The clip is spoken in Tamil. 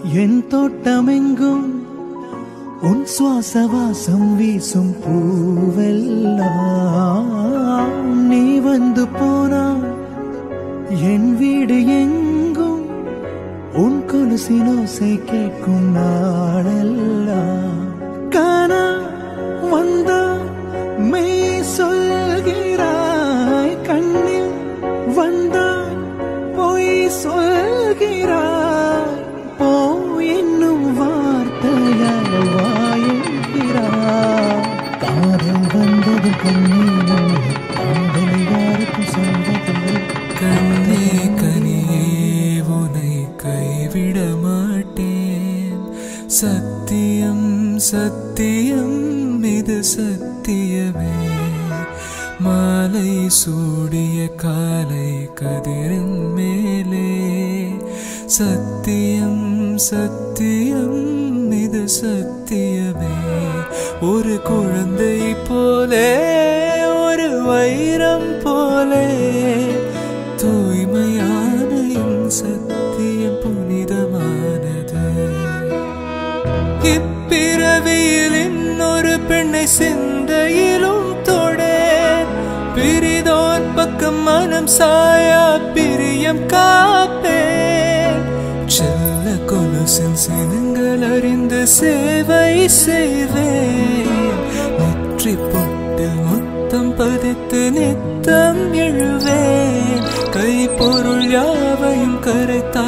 என் தோட்டமெங்கும் உன் சுவாச வாசம் வீசும் பூவெல்லாம் நீ வந்து போனா என் வீடு எங்கும் உன் கொலுசினோசை கேட்கும் நாளெல்லாம் காணா வந்தா மெய் சொல்கிறாய் கண்ணில் வந்தா பொய் சொல்கிறாய் போ என்னும் வார்த்தையால் வாயுகிறாய் காதல் வந்தது கண்ணீர் காதலை யாருக்கும் சொல்வதில்லை கண்ணே கனியே உனை கைவிட மாட்டேன் சத்தியம் சத்தியம் இது சத்தியமே மாலை சூடிய காலை கதிரின் மேலே சத்தியம் சத்தியம் இது சத்தியமே ஒரு குழந்தை போலே ஒரு வைரம் போலே தூய்மையான என் சத்தியம் புனிதமானது இப்பிறவியில் இன்னொரு பெண்ணை சிந்தையிலும் தொடேன் பிரிதோர் பக்கம் மனம் சாயா பிரியம் காப்பேன் செல்ல கொலுசின் சினங்கள் அறிந்து சேவை செய்வேன் நெற்றி பொட்டு முத்தம் பதித்து நித்தம் எழுவேன் கை பொருள் யாவையும் கரைத்தா